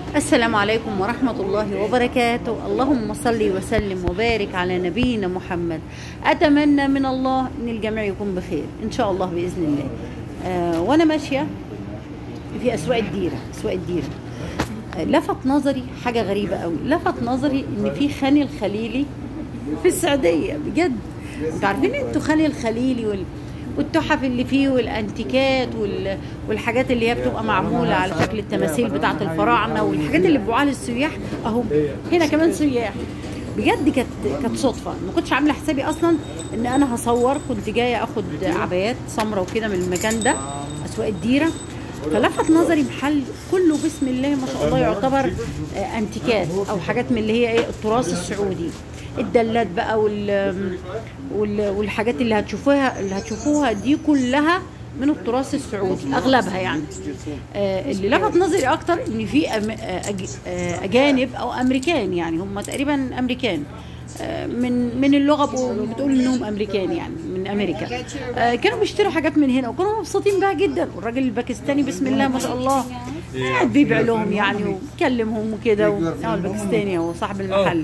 السلام عليكم ورحمة الله وبركاته اللهم صل وسلم وبارك على نبينا محمد أتمنى من الله أن الجميع يكون بخير إن شاء الله بإذن الله آه وأنا ماشية في أسواق الديرة أسواق الديرة آه لفت نظري حاجة غريبة قوي لفت نظري أن في خان الخليلي في السعودية بجد انتوا عارفين انتوا خان الخليلي وال... والتحف اللي فيه والانتيكات وال... والحاجات اللي هي بتبقى معموله على شكل التماثيل بتاعه الفراعنه والحاجات اللي بيبقوها للسياح اهو هنا كمان سياح بجد كانت كانت صدفه ما كنتش عامله حسابي اصلا ان انا هصور كنت جايه اخد عبايات سمره وكده من المكان ده اسواق الديره فلفت نظري محل كله بسم الله ما شاء الله يعتبر آه، انتيكات او حاجات من اللي هي ايه التراث السعودي الدلات بقى وال وال- والحاجات اللي هتشوفوها اللي هتشوفوها دي كلها من التراث السعودي اغلبها يعني آه، اللي لفت نظري اكتر ان في أم- آه، أج- آه، اجانب او امريكان يعني هم تقريبا امريكان آه، من من اللغه بقوا- بتقول انهم امريكان يعني من امريكا آه، كانوا بيشتروا حاجات من هنا وكانوا مبسوطين بيها جدا والراجل الباكستاني بسم الله ما شاء الله قاعد بيبيع لهم يعني وكلمهم وكده و- هو الباكستاني هو صاحب المحل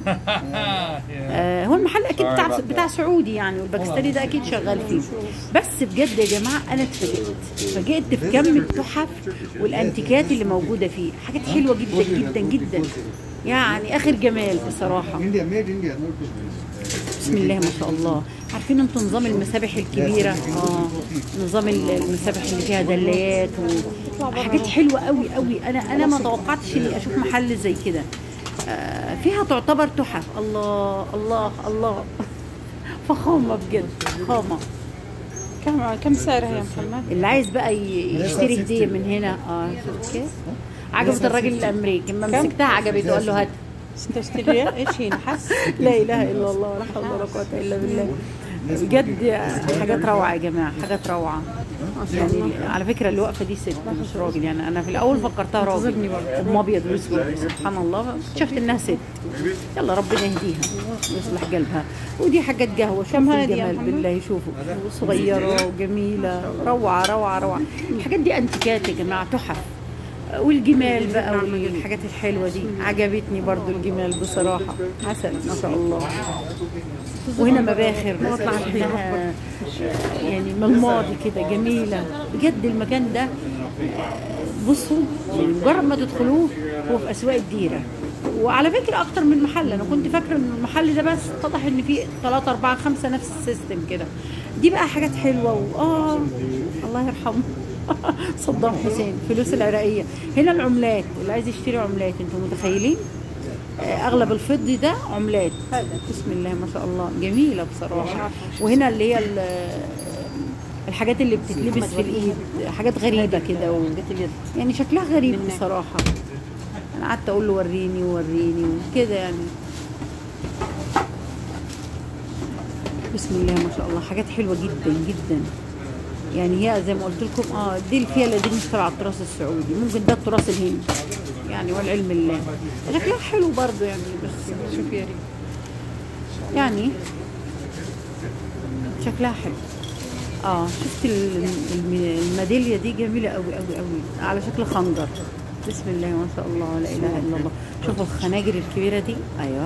آه، هو المحل اكيد بتاع بتاع سعودي يعني والباكستاني ده اكيد شغال فيه بس بجد يا جماعه انا اتفاجئت اتفاجئت في كم التحف والانتيكات اللي موجوده فيه حاجات حلوه جدا جدا جدا يعني اخر جمال بصراحه India made India, not business. بسم الله ما شاء الله عارفين انتوا نظام المسابح الكبيره اه نظام ال- المسابح اللي فيها دليات وحاجات حلوه قوي قوي انا انا ما توقعتش اني اشوف محل زي كده آه فيها تعتبر تحف الله الله الله فخامه بجد فخامه كم كم سعرها يا محمد؟ اللي عايز بقى ي- يشتري هديه من هنا اه شفت كيف عجبت الراجل الامريكي لما كم؟ مسكتها عجبته قال له هات 66 ريال ايش هي نحس؟ لا اله الا الله ولا حول ولا قوه الا بالله بجد حاجات روعه يا جماعه حاجات روعه يعني على فكره اللي واقفه دي ست مش راجل يعني انا في الاول فكرتها راجل ام ابيض واسود سبحان الله اكتشفت انها ست يلا ربنا يهديها ويصلح قلبها ودي حاجات قهوه شوفوا هذه يا الجمال محمد؟ بالله شوفوا صغيره وجميله روعه روعه روعه الحاجات دي انتيكات يا جماعه تحف والجمال بقى والحاجات الحلوه دي عجبتني برضو الجمال بصراحه عسل ما شاء الله وهنا مباخر شكلها يعني من الماضي كده جميله بجد المكان ده آه، بصوا يعني مجرد ما تدخلوه هو في اسواق الديره وعلى فكره اكتر من محل انا كنت فاكره ان المحل ده بس اتضح ان فيه ثلاثة أربعة خمسة نفس السيستم كده دي بقى حاجات حلوه واه الله يرحمه صدام حسين فلوس العراقيه هنا العملات اللي عايز يشتري عملات انتوا متخيلين آه، اغلب الفضي ده عملات بسم الله ما شاء الله جميله بصراحه وهنا اللي هي ال- الحاجات اللي بتتلبس في الايد حاجات غريبه كده و... يعني شكلها غريب بصراحه انا قعدت اقول له وريني وريني وكده يعني بسم الله ما شاء الله حاجات حلوه جدا جدا يعني هي زي ما قلت لكم اه دي الفيله دي مش تبع التراث السعودي ممكن ده التراث الهندي يعني والعلم الله شكلها حلو برضو يعني بس شوفي يا ريم يعني شكلها حلو اه شفت ال- الم- الميداليه دي جميله قوي قوي قوي على شكل خنجر بسم الله ما شاء الله لا اله الا الله شوفوا الخناجر الكبيره دي ايوه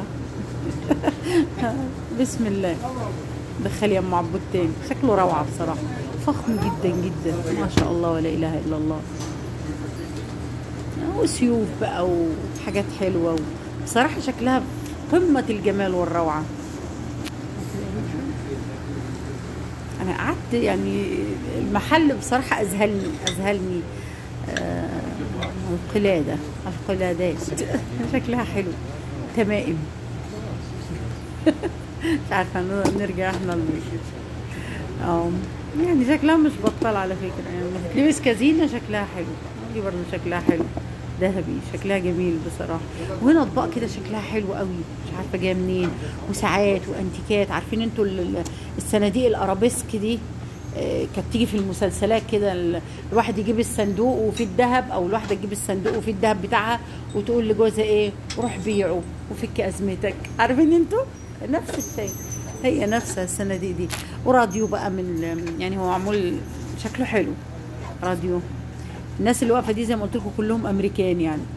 بسم الله دخل يا ام عبود تاني شكله روعه بصراحه فخم جدا جدا ما شاء الله ولا اله الا الله وسيوف بقى وحاجات حلوه بصراحه شكلها في قمه الجمال والروعه انا قعدت يعني المحل بصراحه اذهلني اذهلني آه، القلاده القلادات شكلها حلو تمائم مش عارفه ن- نرجع احنا ل- اه يعني شكلها مش بطال على فكره يعني لما تتلبس كزينه شكلها حلو دي برضه شكلها حلو ذهبي شكلها جميل بصراحه وهنا اطباق كده شكلها حلو قوي مش عارفه جايه منين وساعات وانتيكات عارفين انتوا ال- ال- الصناديق الارابيسك دي آه، كانت تيجي في المسلسلات كده ال- الواحد يجيب الصندوق وفيه الذهب او الواحده تجيب الصندوق وفيه الذهب بتاعها وتقول لجوزها ايه روح بيعه وفك ازمتك عارفين انتوا نفس الشيء هي نفسها الصناديق دي وراديو بقى من يعني هو معمول شكله حلو راديو الناس اللي واقفه دي زي ما قلت لكم كلهم امريكان يعني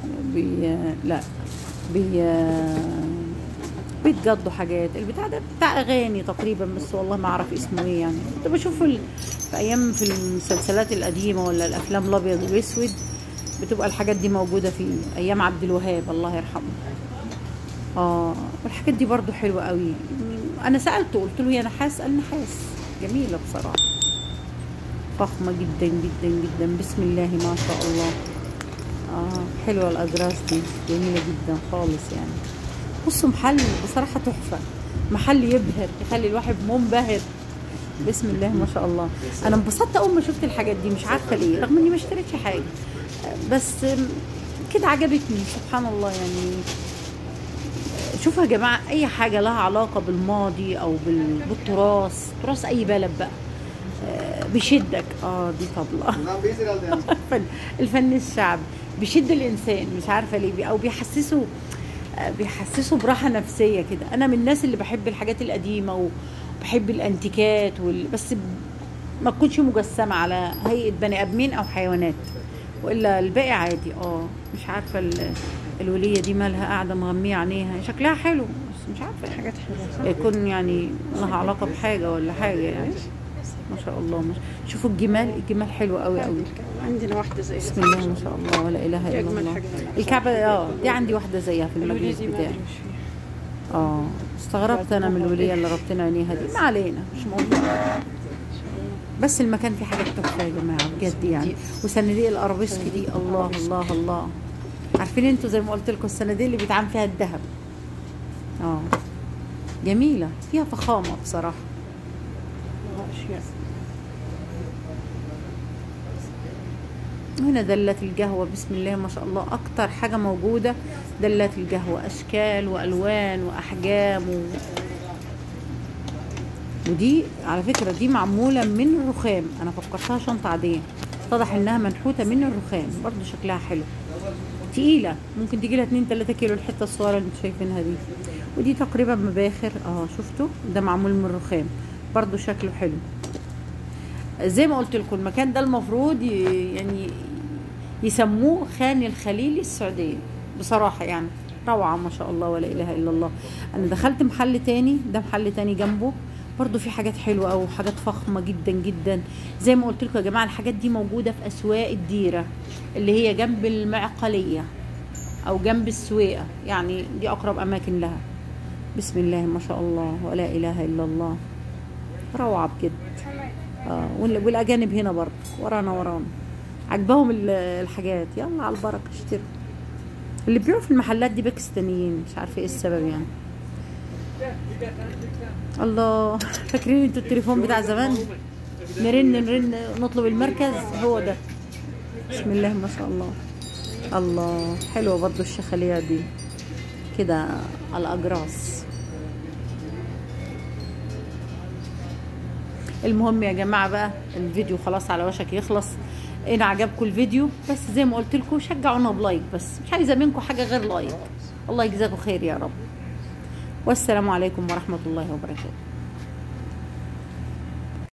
بي لا بي بيتجدوا حاجات البتاع ده بتاع اغاني تقريبا بس والله ما اعرف اسمه ايه يعني كنت بشوف ال... في ايام في المسلسلات القديمه ولا الافلام الابيض والاسود بتبقى الحاجات دي موجوده في ايام عبد الوهاب الله يرحمه اه والحاجات دي برضو حلوه قوي انا سالته قلت له يا نحاس قال نحاس جميله بصراحه فخمه جدا جدا جدا بسم الله ما شاء الله اه حلوه الاجراس دي جميله جدا خالص يعني بصوا محل بصراحه تحفه محل يبهر يخلي الواحد منبهر بسم الله ما شاء الله انا انبسطت اول ما شفت الحاجات دي مش عارفه ليه رغم اني ما اشتريتش حاجه بس كده عجبتني سبحان الله يعني شوفوا يا جماعه اي حاجه لها علاقه بالماضي او بال- بالتراث تراث اي بلد بقى آه، بيشدك اه دي طبله ನಾವು ಬೇಸಿರಲ್ದೆ ಅಂತ الفن الفن الشعبي بيشد الانسان مش عارفه ليه بي- او بيحسسه آه، بيحسسه براحه نفسيه كده انا من الناس اللي بحب الحاجات القديمه وبحب الانتيكات وال... بس ب- ما تكونش مجسمه على هيئه بني ادمين او حيوانات والا الباقي عادي اه مش عارفه ال... الوليه دي مالها قاعده مغميه عينيها شكلها حلو بس مش عارفه حاجات حلوه صح؟ يكون يعني لها علاقه بحاجه ولا حاجه يعني ما شاء الله ما شاء- شوفوا الجمال الجمال حلو قوي قوي عندنا واحده زي بسم الله ما شاء الله ولا اله دي الا أجمل الله حاجة أنا الكعبه اه دي عندي واحده زيها في المجلس الوليدي ما بتاعي ادري وش فيها اه استغربت انا من الوليه اللي ربطنا عينيها دي ما علينا مش موضوع بس المكان فيه حاجات تحفه يا جماعه بجد يعني وصناديق الارابيسك دي الله الله الله عارفين انتوا زي ما قلت لكم الصناديق اللي بيتعمل فيها الذهب اه جميله فيها فخامه بصراحه اشياء هنا دلة القهوة بسم الله ما شاء الله أكتر حاجة موجودة دلة القهوة أشكال وألوان وأحجام و... ودي على فكرة دي معمولة من الرخام أنا فكرتها شنطة عادية اتضح إنها منحوتة من الرخام برضو شكلها حلو تقيلة ممكن تيجي لها 2 3 كيلو الحتة الصغيرة اللي انتوا شايفينها دي ودي تقريبا مباخر اه شفتوا ده معمول من الرخام برضو شكله حلو زي ما قلت لكم المكان ده المفروض ي- يعني يسموه خان الخليلي السعودية بصراحة يعني روعة ما شاء الله ولا إله إلا الله أنا دخلت محل تاني ده محل تاني جنبه برضو في حاجات حلوة أو حاجات فخمة جدا جدا زي ما قلت لكم يا جماعة الحاجات دي موجودة في أسواق الديرة اللي هي جنب المعقلية أو جنب السويقة يعني دي أقرب أماكن لها بسم الله ما شاء الله ولا إله إلا الله روعة بجد اه وال- والاجانب هنا برضه ورانا ورانا عجبهم ال- الحاجات يلا على البركه اشتروا اللي بيبيعوا في المحلات دي باكستانيين مش عارفه ايه السبب يعني الله فاكرين انتوا التليفون بتاع زمان نرن نرن نطلب المركز هو ده بسم الله ما شاء الله الله حلوه برضو الشخاليه دي كده على الاجراس المهم يا جماعه بقى الفيديو خلاص على وشك يخلص ان عجبكم الفيديو بس زي ما قلت لكم شجعونا بلايك بس مش عايزه منكم حاجه غير لايك الله يجزاكم خير يا رب والسلام عليكم ورحمه الله وبركاته